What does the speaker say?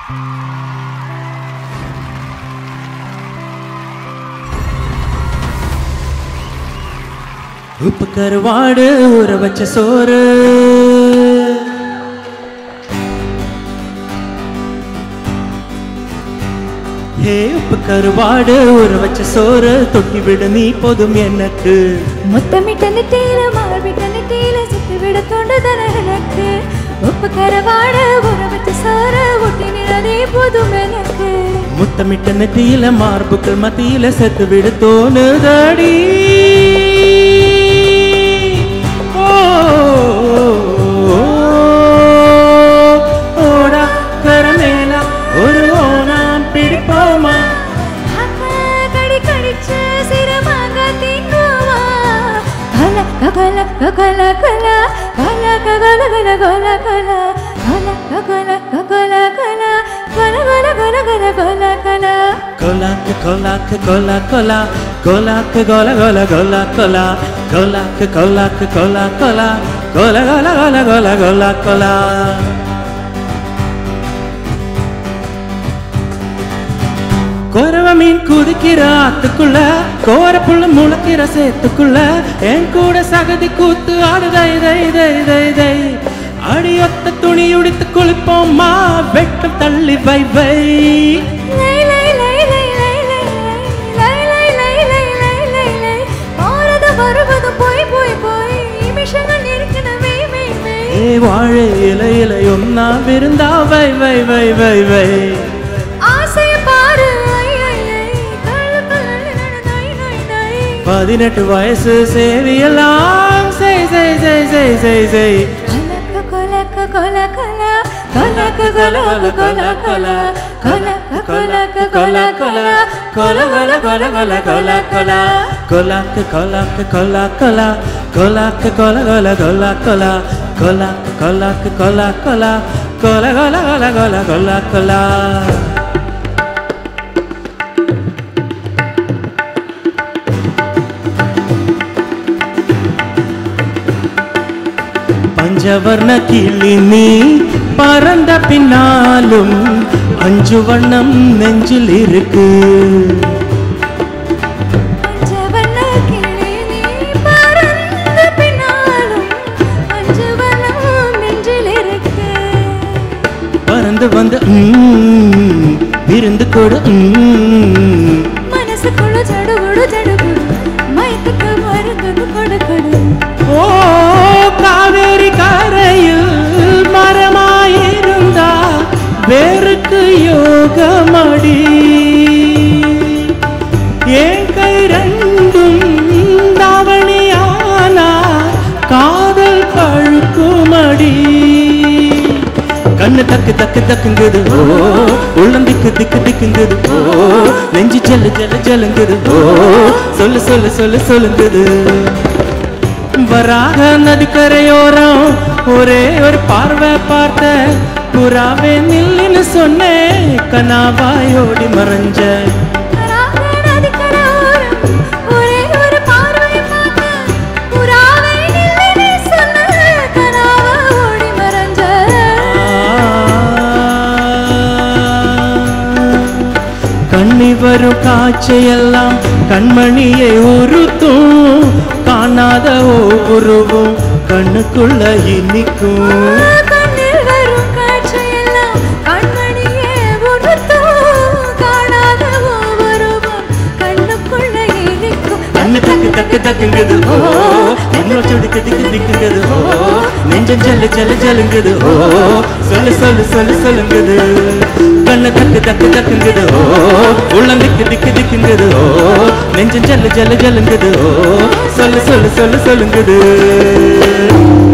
உப்பு கருவாடு ஊற வச்ச சோறு ஹே உப்பு கருவாடு ஊற வச்ச சோறு தொட்டி விடு நீ போதும் எனக்கு முத்தமிட்ட நெத்தியில மார்பிட்ட நெத்தியில சுத்தி விட தோண்டுதன எனக்கு உப்பு கரவாட ஊற வச்ச சார ஒட்டி நிறதே போதும் எனக்கு முத்தமிட்ட நெத்தியில மார்புக்கள் மத்தியில செத்து விடு தோணுதடி ஓ, ஓடா கரமேலா ஒரு ஓணாம் பிடிப்போமா அக்கா கடி கடிச்சு சிரமாக தீங்குவா கல கல கல கல கல கல கல கல கல கல கல கல கல கல கல கல கல கல கல கொலாக்கு கொலாக்கு கொலா கொலா கொலாக்கு கொல கொல கொலா கொலா கொலாக்கு கொலாக்கு கொலா கொலா கொல கொல கொல கொல கொலா கொலா கொரவ மீன் குதிக்கிற ஆத்துக்குள்ள கோர புள்ள முளைக்கிற சேத்துக்குள்ள என் கூட சகதி கூத்து ஆடுதை தை தை தை தை அடியொத்த துணி உடித்து குளிப்போம்மா வெட்டம் தள்ளி வை வை லை லை லை லை லை லை லை லை லை லை லை லை லை போறது வருவது போய் போய் போய் நிமிஷங்கள் இருக்கணுமே மே மே ஏ வாழை இலை இலை ஒன்னா விருந்தா வை வை வை வை வை ஆசை பாரு ஐ ஐ ஐ கள்ளு கள்ளு நை நை நை பதினெட்டு வயசு சேவியெல்லாம் செய் செய் செய் செய் செய் செய் கலக்க கொலக்க கொல கொல கலக்க கொல கொல கொல கொலக்க கொல கொல கொல கொல கொல கொல கொல கொல கொல கொலாக்கு கொலாக்கு கொலா கொலா கொலாக்கு கொல கொல கொலா கொலா கொலாக்கு கொலாக்கு கொலா கொலா கொல கொல கொல கொல கொலா கொலா பஞ்சவர்ண கிளி நீ பறந்த பின்னாலும் அஞ்சு வண்ணம் நெஞ்சில் இருக்கு பஞ்சவர்ண கிளி நீ பறந்த பின்னாலும் பஞ்சவர்ணம் நெஞ்சில் இருக்கு பறந்து வந்து ம், விருந்து கொடு ம். மனசுக்குள்ள ஜடுகுடு ஜடுகுடு மயத்துக்கு மருந்து கொடு கொடு ஓ காவேரி கரையில் மரமாயிருந்தா வேருக்கு யோகமடி என் கை ரெண்டும் தாவணியானா காதல் பழுக்குமடி கண்ணு தக்கு தக்கு தக்குங்குது ஓ உள்ளம் திக்கு திக்கு திக்குங்குது ஓ நெஞ்சு ஜல்லு ஜல்லு ஜல்லுங்குது ஓ சொல்லு சொல்லு சொல்லு சொல்லுங்குது வராக நதிக்கரையோரம் ஒரே ஒரு பார்வை பார்த்த புறாவே நில்லுன்னு சொன்னேன் கனாவாயோடி மறைஞ்ச ராகநதிக்கரோரம் ஒரே ஒரு பார்வை பார்த்து புறாவை நில்லுன்னு சொன்ன கனாவா ஓடி மறைஞ்ச கண்ணி வரும் காட்சையெல்லாம் கண்மணியை உறுத்தும் காணாத ஒவ்வொருவும் கண்ணுக்குள்ள இனிக்கும் கண்ணில் வரும் காட்சியெல்லாம் கண்மணியே உடுத்தும் காணாத ஒவ்வொருவம் கண்ணுக்குள்ள இருக்கும் கண்ணு தக்கு தக்கு தக்குங்குது ஓ என்னோட துடிக்கு திக்கு திக்குங்குது ஓ நெஞ்சம் ஜல்லு ஜல்லு ஜல்லுங்குது ஓ சொல்லு சொல்லு சொல்லு சொல்லுங்குது கண்ணு தக்கு தக்கு தக்குங்குது ஓ உள்ளம் திக்கு திக்கு திக்குங்குது ஓ நெஞ்சம் ஜல்லு ஜல்லு ஜல்லுங்குது ஓ சொல்லு சொல்லு சொல்லு சொல்லுங்குது